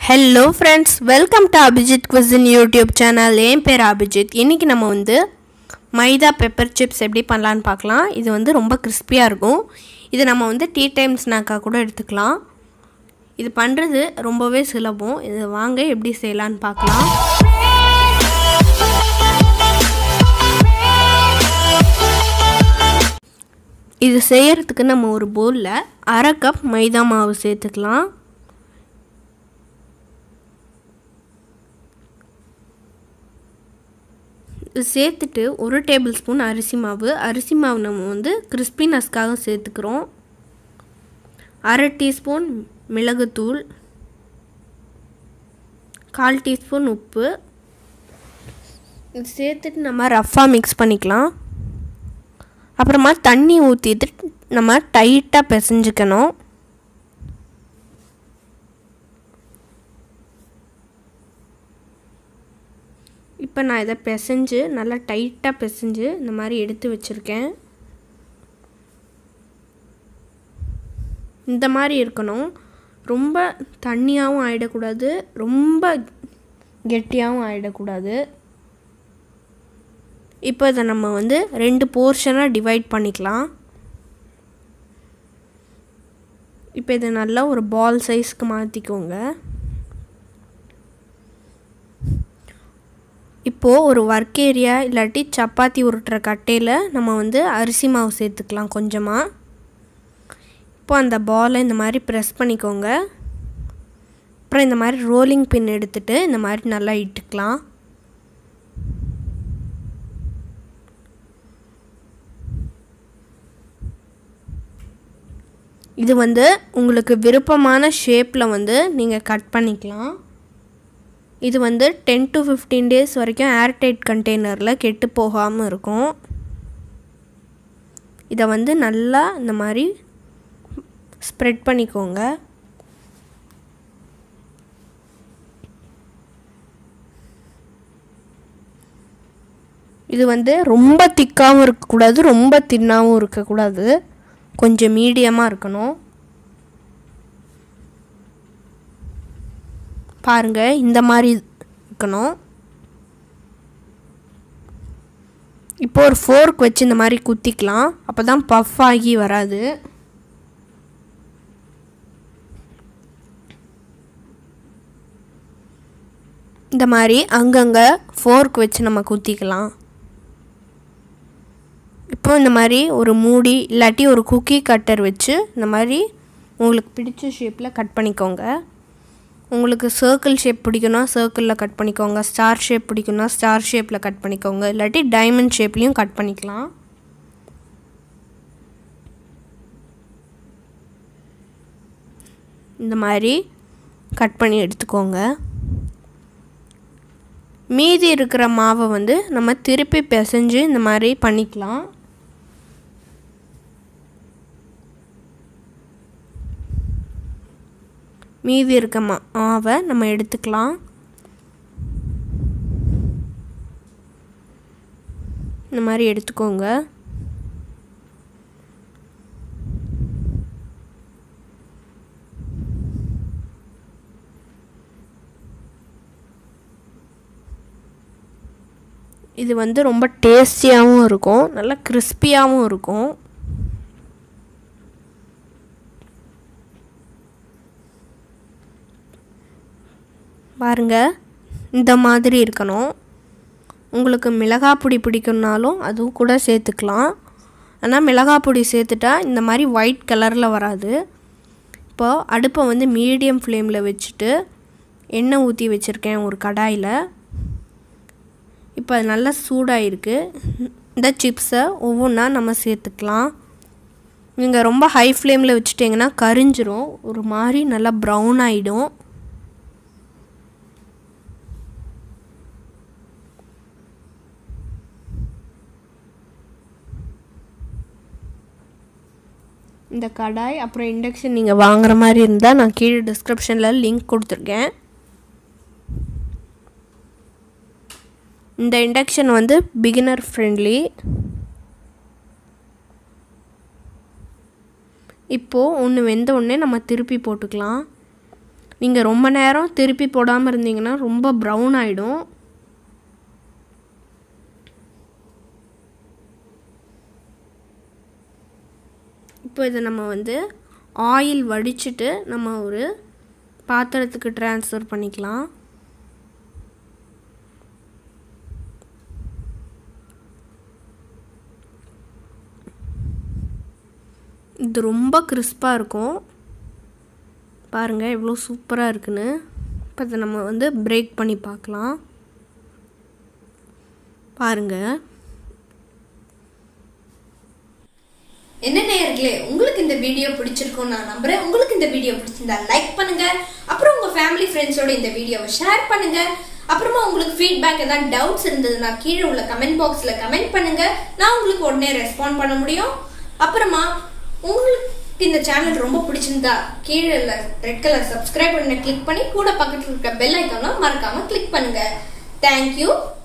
hello friends welcome to Abhijit cuisine YouTube channel என் பேர் அபிஜித் இன்றைக்கி நம்ம வந்து மைதா பெப்பர் சிப்ஸ் எப்படி பண்ணலான்னு பார்க்கலாம் இது வந்து ரொம்ப கிறிஸ்பியாக இருக்கும் இது நம்ம வந்து டீ டைம் ஸ்நாக்காக கூட எடுத்துக்கலாம் இது பண்ணுறது ரொம்பவே சுலபம் இது வாங்க எப்படி செய்யலான்னு பார்க்கலாம் இது செய்யறதுக்கு நம்ம ஒரு பவுலில் அரை கப் மைதா மாவு சேர்த்துக்கலாம் இது சேர்த்துட்டு ஒரு டேபிள் ஸ்பூன் அரிசி மாவு அரிசி மாவு நம்ம வந்து கிறிஸ்பினஸ்க்காக சேர்த்துக்கிறோம் அரை டீஸ்பூன் மிளகுத்தூள் கால் டீஸ்பூன் உப்பு இது சேர்த்துட்டு நம்ம ரஃப்பாக மிக்ஸ் பண்ணிக்கலாம் அப்புறமா தண்ணி ஊற்றிட்டு நம்ம டைட்டாக பிசைஞ்சுக்கணும் இப்போ நான் இதை பிசைஞ்சு நல்லா டைட்டாக பிசைஞ்சு இந்த மாதிரி எடுத்து வச்சுருக்கேன் இந்த மாதிரி இருக்கணும் ரொம்ப தண்ணியாகவும் ஆகிடக்கூடாது ரொம்ப கெட்டியாகவும் ஆகிடக்கூடாது இப்போ இதை நம்ம வந்து ரெண்டு போர்ஷனாக டிவைட் பண்ணிக்கலாம் இப்போ இதை நல்லா ஒரு பால் சைஸ்க்கு மாற்றிக்கோங்க இப்போது ஒரு ஒர்க் ஏரியா இல்லாட்டி சப்பாத்தி உருட்டுற கட்டையில் நம்ம வந்து அரிசி மாவு சேர்த்துக்கலாம் கொஞ்சமாக இப்போ அந்த பாலை இந்த மாதிரி ப்ரெஸ் பண்ணிக்கோங்க அப்புறம் இந்த மாதிரி ரோலிங் பின் எடுத்துகிட்டு இந்த மாதிரி நல்லா இட்டுக்கலாம் இது வந்து உங்களுக்கு விருப்பமான ஷேப்பில் வந்து நீங்கள் கட் பண்ணிக்கலாம் இது வந்து டென் டு ஃபிஃப்டீன் டேஸ் வரைக்கும் ஏர்டைட் கண்டெய்னரில் கெட்டு போகாமல் இருக்கும் இதை வந்து நல்லா இந்த மாதிரி ஸ்ப்ரெட் பண்ணிக்கோங்க இது வந்து ரொம்ப திக்காகவும் இருக்கக்கூடாது ரொம்ப தின்னாகவும் இருக்கக்கூடாது கொஞ்சம் மீடியமாக இருக்கணும் பாருங்கள் இந்த மாதிரி இருக்கணும் இப்போ ஒரு ஃபோர்க் வச்சு இந்த மாதிரி குத்திக்கலாம் அப்போ தான் பஃப் ஆகி வராது இந்த மாதிரி அங்கங்கே ஃபோர்க் வச்சு நம்ம குத்திக்கலாம் இப்போ இந்த மாதிரி ஒரு மூடி இல்லாட்டி ஒரு குக்கி கட்டர் வச்சு இந்த மாதிரி உங்களுக்கு பிடிச்ச ஷேப்பில் கட் பண்ணிக்கோங்க உங்களுக்கு சர்க்கிள் ஷேப் பிடிக்குன்னா சர்க்கிளில் கட் பண்ணிக்கோங்க ஸ்டார் ஷேப் பிடிக்குன்னா ஸ்டார் ஷேப்பில் கட் பண்ணிக்கோங்க இல்லாட்டி டைமண்ட் ஷேப்லேயும் கட் பண்ணிக்கலாம் இந்த மாதிரி கட் பண்ணி எடுத்துக்கோங்க மீதி இருக்கிற மாவை வந்து நம்ம திருப்பி பிசைஞ்சு இந்த மாதிரி பண்ணிக்கலாம் மீதி இருக்க மாவை நம்ம எடுத்துக்கலாம் இந்த மாதிரி எடுத்துக்கோங்க இது வந்து ரொம்ப டேஸ்டியாகவும் இருக்கும் நல்லா கிறிஸ்பியாகவும் இருக்கும் பாருங்க இந்த மாதிரி இருக்கணும் உங்களுக்கு மிளகாய் பொடி பிடிக்கும்னாலும் அதுவும் கூட சேர்த்துக்கலாம் ஆனால் மிளகாய் பொடி சேர்த்துட்டா இந்த மாதிரி ஒயிட் கலரில் வராது இப்போது அடுப்பை வந்து மீடியம் ஃப்ளேமில் வச்சுட்டு எண்ணெய் ஊற்றி வச்சுருக்கேன் ஒரு கடாயில் இப்போ அது நல்லா சூடாகிருக்கு இந்த சிப்ஸை ஒவ்வொன்றா நம்ம சேர்த்துக்கலாம் நீங்கள் ரொம்ப ஹை ஃப்ளேமில் வச்சுட்டிங்கன்னா கரிஞ்சிரும் ஒரு மாதிரி நல்லா ப்ரௌன் ஆகிடும் இந்த கடாய் அப்புறம் இண்டக்ஷன் நீங்கள் வாங்குற மாதிரி இருந்தால் நான் கீழே டிஸ்கிரிப்ஷனில் லிங்க் கொடுத்துருக்கேன் இந்த இண்டக்ஷன் வந்து பிகினர் ஃப்ரெண்ட்லி இப்போது ஒன்று வெந்த உடனே நம்ம திருப்பி போட்டுக்கலாம் நீங்கள் ரொம்ப நேரம் திருப்பி போடாமல் இருந்தீங்கன்னா ரொம்ப ப்ரௌன் ஆகிடும் இப்போ இதை நம்ம வந்து ஆயில் வடிச்சிட்டு நம்ம ஒரு பாத்திரத்துக்கு ட்ரான்ஸ்ஃபர் பண்ணிக்கலாம் இது ரொம்ப கிறிஸ்பாக இருக்கும் பாருங்கள் எவ்வளோ சூப்பராக இருக்குன்னு இப்போ இதை நம்ம வந்து பிரேக் பண்ணி பார்க்கலாம் பாருங்கள் என்ன நேயர்களே உங்களுக்கு இந்த வீடியோ பிடிச்சிருக்கும் நான் நம்புறேன் உங்களுக்கு இந்த வீடியோ பிடிச்சிருந்தா லைக் பண்ணுங்க அப்புறம் உங்க ஃபேமிலி ஃப்ரெண்ட்ஸோட இந்த வீடியோவை ஷேர் பண்ணுங்க அப்புறமா உங்களுக்கு ஃபீட்பேக் ஏதாவது டவுட்ஸ் இருந்ததுன்னா கீழே உள்ள கமெண்ட் பாக்ஸ்ல கமெண்ட் பண்ணுங்க நான் உங்களுக்கு உடனே ரெஸ்பாண்ட் பண்ண முடியும் அப்புறமா உங்களுக்கு இந்த சேனல் ரொம்ப பிடிச்சிருந்தா கீழே ரெட் கலர் சப்ஸ்கிரைப் பண்ண கிளிக் பண்ணி கூட பக்கத்துல இருக்க பெல் ஐக்கான மறக்காம கிளிக் பண்ணுங்க தேங்க்யூ